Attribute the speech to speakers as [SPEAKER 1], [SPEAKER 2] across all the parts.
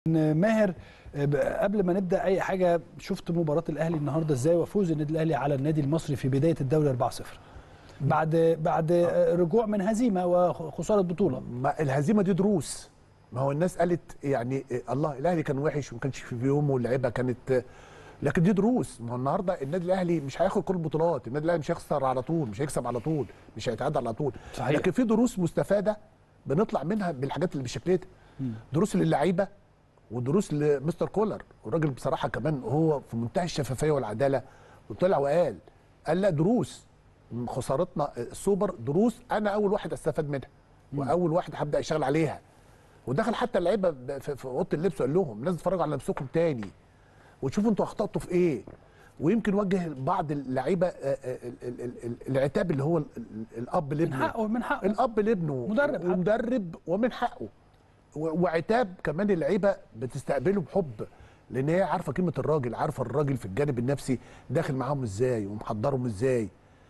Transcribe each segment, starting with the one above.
[SPEAKER 1] ماهر قبل ما نبدا اي حاجه شفت مباراه الاهلي النهارده ازاي وفوز النادي الاهلي على النادي المصري في بدايه الدوري 4-0 بعد بعد رجوع من هزيمه وخساره بطوله
[SPEAKER 2] ما الهزيمه دي دروس ما هو الناس قالت يعني الله الاهلي كان وحش وما كانش في يومه واللعيبه كانت لكن دي دروس ما هو النهارده النادي الاهلي مش هياخد كل البطولات النادي الاهلي مش هيخسر على طول مش هيكسب على طول مش هيتعادل على طول
[SPEAKER 1] صحيح.
[SPEAKER 2] لكن في دروس مستفاده بنطلع منها بالحاجات اللي بالشكل ده دروس للعيبه ودروس لمستر كولر والراجل بصراحه كمان هو في منتهى الشفافيه والعداله وطلع وقال قال لا دروس من خسارتنا السوبر دروس انا اول واحد استفاد منها واول واحد هبدا اشتغل عليها ودخل حتى اللعيبه ب- في في اوضه اللبس وقال لهم لازم تتفرجوا على نفسكم تاني وتشوفوا انتوا اخطاتوا في ايه ويمكن وجه بعض اللعيبه آه، آه، ال- ال- ال- ال- العتاب اللي هو ال- ال- الاب
[SPEAKER 1] من
[SPEAKER 2] لابنه
[SPEAKER 1] حقه من حقه
[SPEAKER 2] الاب لابنه
[SPEAKER 1] مدرب حتى.
[SPEAKER 2] ومدرب ومن حقه و- وعتاب كمان اللعيبه بتستقبله بحب لان هي عارفه قيمه الراجل عارفه الراجل في الجانب النفسي داخل معاهم ازاي ومحضرهم ازاي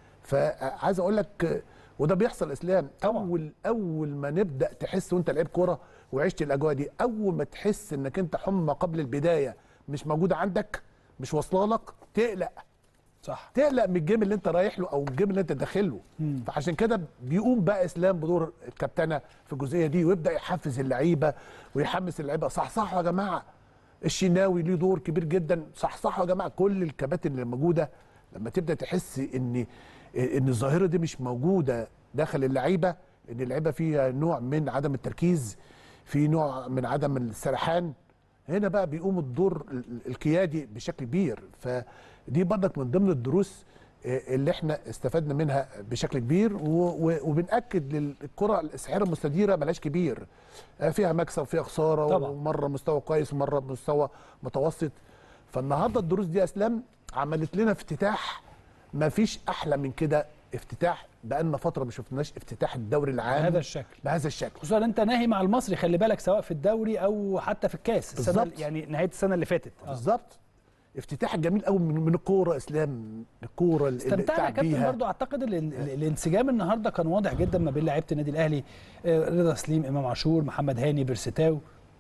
[SPEAKER 2] فعايز اقول لك وده بيحصل اسلام
[SPEAKER 1] طبعا.
[SPEAKER 2] اول اول ما نبدا تحس وانت لعيب كوره وعشت الاجواء دي اول ما تحس انك انت حمى قبل البدايه مش موجوده عندك مش واصله لك تقلق
[SPEAKER 1] صح
[SPEAKER 2] تقلق من الجيم اللي انت رايح له او الجيم اللي انت داخل له فعشان كده بيقوم بقى اسلام بدور الكابتنه في الجزئيه دي ويبدا يحفز اللعيبه ويحمس اللعيبه صحصحوا يا جماعه الشناوي ليه دور كبير جدا صحصحوا يا جماعه كل الكباتن اللي موجوده لما تبدا تحس ان ان الظاهره دي مش موجوده داخل اللعيبه ان اللعيبه فيها نوع من عدم التركيز في نوع من عدم السرحان هنا بقى بيقوم الدور ال- ال- القيادي بشكل كبير فدي برضك من ضمن الدروس آه، اللي احنا استفدنا منها بشكل كبير و- و- وبنأكد للكرة السحيرة المستديرة ملاش كبير آه، فيها مكسب فيها خسارة
[SPEAKER 1] طبعا.
[SPEAKER 2] ومرة مستوى كويس ومرة مستوى متوسط فالنهاردة الدروس دي يا اسلام عملت لنا افتتاح ما فيش احلى من كده افتتاح بقالنا فترة ما شفناش افتتاح الدوري العام
[SPEAKER 1] بهذا الشكل.
[SPEAKER 2] بهذا الشكل
[SPEAKER 1] خصوصا انت ناهي مع المصري خلي بالك سواء في الدوري او حتى في الكاس السنه
[SPEAKER 2] بالظبط.
[SPEAKER 1] يعني نهايه السنه اللي فاتت آه.
[SPEAKER 2] بالظبط افتتاح جميل قوي من من الكوره اسلام الكوره اللي
[SPEAKER 1] استمتعنا يا
[SPEAKER 2] اتلعب
[SPEAKER 1] كابتن
[SPEAKER 2] بيها
[SPEAKER 1] برضو اعتقد ال- ال- الانسجام النهارده كان واضح جدا ما بين لعيبه النادي الاهلي آه، رضا سليم امام عاشور محمد هاني بيرستاو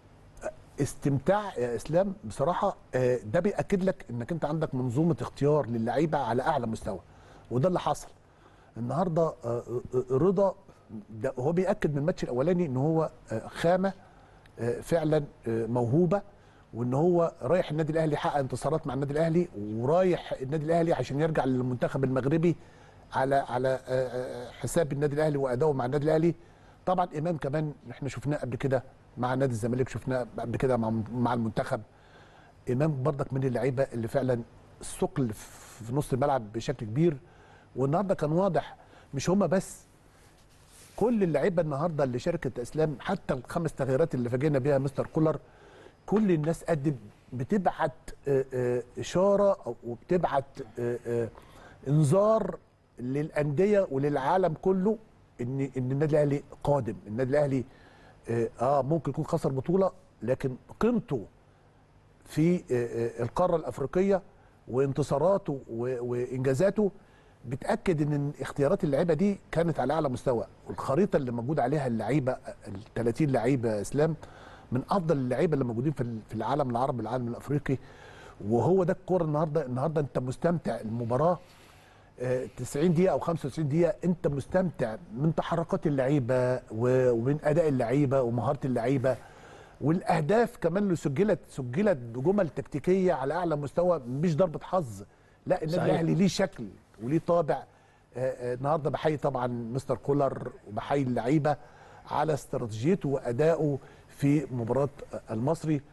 [SPEAKER 2] استمتاع يا اسلام بصراحه آه، ده بياكد لك انك انت عندك منظومه اختيار للعيبه على اعلى مستوى وده اللي حصل النهارده آه، آه، رضا ده هو بياكد من الماتش الاولاني ان هو آه، خامه آه، فعلا آه، موهوبه وان هو رايح النادي الاهلي يحقق انتصارات مع النادي الاهلي ورايح النادي الاهلي عشان يرجع للمنتخب المغربي على على آه، آه، حساب النادي الاهلي وادائه مع النادي الاهلي طبعا امام كمان احنا شفناه قبل كده مع نادي الزمالك شفناه قبل كده مع مع المنتخب امام برضك من اللعيبه اللي فعلا الثقل في نص الملعب بشكل كبير والنهارده كان واضح مش هما بس كل اللعيبه النهارده اللي شاركت اسلام حتى الخمس تغييرات اللي فاجئنا بيها مستر كولر كل الناس قدم بتبعت آه، آه، اشاره أو- وبتبعت آه، آه، انذار للانديه وللعالم كله ان ان النادي الاهلي قادم النادي الاهلي اه آه، ممكن يكون خسر بطوله لكن قيمته في آه، آه، القاره الافريقيه وانتصاراته و- وانجازاته بتاكد ان اختيارات اللعيبه دي كانت على اعلى مستوى والخريطه اللي موجود عليها اللعيبه ال 30 لعيبه اسلام من افضل اللعيبه اللي موجودين في ال- في العالم العربي العالم الافريقي وهو ده الكوره النهارده النهارده انت مستمتع المباراه آه، 90 دقيقه او 95 دقيقه انت مستمتع من تحركات اللعيبه و- ومن اداء اللعيبه ومهاره اللعيبه والاهداف كمان اللي سجلت سجلت بجمل تكتيكيه على اعلى مستوى مش ضربه حظ لا النادي
[SPEAKER 1] صحيح.
[SPEAKER 2] الاهلي ليه شكل وليه طابع آه، آه، النهارده بحيي طبعا مستر كولر وبحيي اللعيبه على استراتيجيته وادائه في مباراه المصري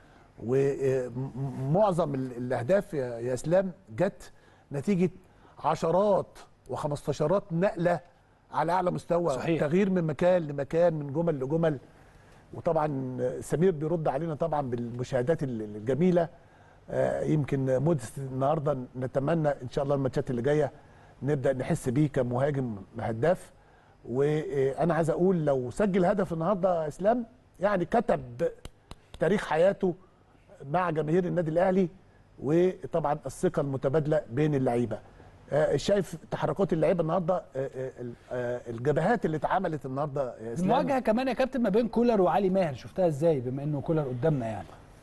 [SPEAKER 2] ومعظم الاهداف يا يا اسلام جت نتيجه عشرات وخمستاشرات نقله على اعلى مستوى
[SPEAKER 1] صحيح.
[SPEAKER 2] تغيير من مكان لمكان من جمل لجمل وطبعا سمير بيرد علينا طبعا بالمشاهدات الجميله آه، يمكن مودست النهارده نتمنى ان شاء الله الماتشات اللي جايه نبدا نحس بيه كمهاجم هداف وانا عايز اقول لو سجل هدف النهارده يا اسلام يعني كتب تاريخ حياته مع جماهير النادي الاهلي وطبعا الثقه المتبادله بين اللعيبه آه، شايف تحركات اللعيبه النهارده آه، آه، آه، الجبهات اللي اتعملت النهارده يا اسلام
[SPEAKER 1] المواجهه كمان يا كابتن ما بين كولر وعلي ماهر شفتها ازاي بما انه كولر قدامنا يعني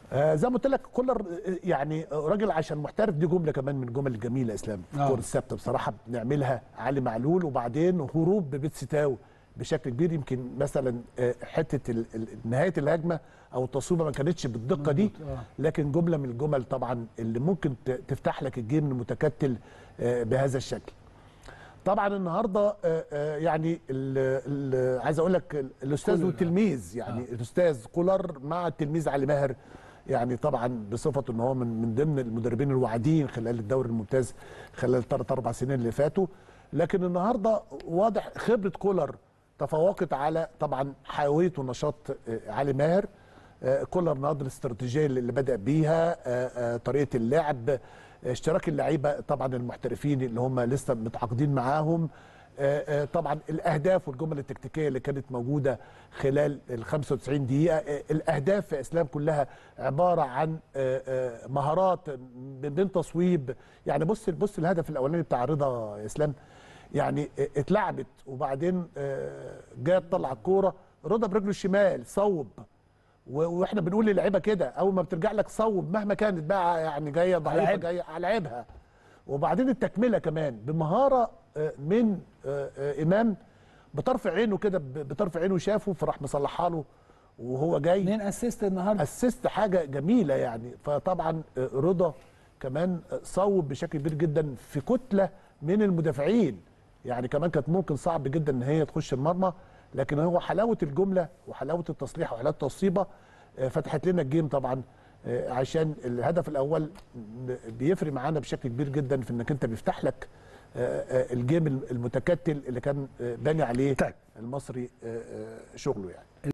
[SPEAKER 2] آه زي ما قلت لك كولر آه، يعني راجل عشان محترف دي جمله كمان من الجمل الجميله يا اسلام
[SPEAKER 1] آه.
[SPEAKER 2] الكره الثابته بصراحه بنعملها علي معلول وبعدين هروب ببيت ستاو بشكل كبير يمكن مثلا آه، حته ال- ال- نهايه الهجمه او التصويبه ما كانتش بالدقه دي
[SPEAKER 1] مظبوط، آه.
[SPEAKER 2] لكن جمله من الجمل طبعا اللي ممكن ت- تفتح لك الجيم المتكتل آه، بهذا الشكل طبعا النهارده آه، آه، يعني ال- ال- عايز اقول لك ال- الاستاذ
[SPEAKER 1] كولر.
[SPEAKER 2] والتلميذ يعني
[SPEAKER 1] آه.
[SPEAKER 2] الاستاذ كولر مع التلميذ علي ماهر يعني طبعا بصفته ان هو من من ضمن المدربين الواعدين خلال الدوري الممتاز خلال الثلاث اربع سنين اللي فاتوا لكن النهارده واضح خبره كولر تفوقت على طبعا حيويه ونشاط آه، علي ماهر آه، كولر النهارده الاستراتيجيه اللي اللي بدا بيها آه، آه، طريقه اللعب آه، اشتراك اللعيبه طبعا المحترفين اللي هم لسه متعاقدين معاهم آه، آه، طبعا الاهداف والجمل التكتيكيه اللي كانت موجوده خلال ال 95 دقيقه آه، الاهداف في اسلام كلها عباره عن آه، آه، مهارات من بين تصويب يعني بص بص الهدف الاولاني بتاع رضا يا اسلام يعني آه، اتلعبت وبعدين آه، جت طلع الكوره رضا برجله الشمال صوب و- واحنا بنقول للعيبه كده اول ما بترجع لك صوب مهما كانت بقى يعني جايه ضعيفه
[SPEAKER 1] ألعب.
[SPEAKER 2] جايه العبها وبعدين التكمله كمان بمهاره آه، من آه، آه، امام بطرف عينه كده ب- بطرف عينه شافه فراح مصلحها له وهو جاي
[SPEAKER 1] اثنين اسيست النهارده
[SPEAKER 2] اسست حاجه جميله يعني فطبعا آه، رضا كمان آه، صوب بشكل كبير جدا في كتله من المدافعين يعني كمان كانت ممكن صعب جدا ان هي تخش المرمى لكن هو حلاوه الجمله وحلاوه التصليح وحلاوه التصيبه آه، فتحت لنا الجيم طبعا آه، عشان الهدف الاول م- بيفرق معانا بشكل كبير جدا في انك انت بيفتح لك آه، آه، الجيم المتكتل اللي كان آه، باني عليه
[SPEAKER 1] طيب.
[SPEAKER 2] المصري آه، آه، شغله يعني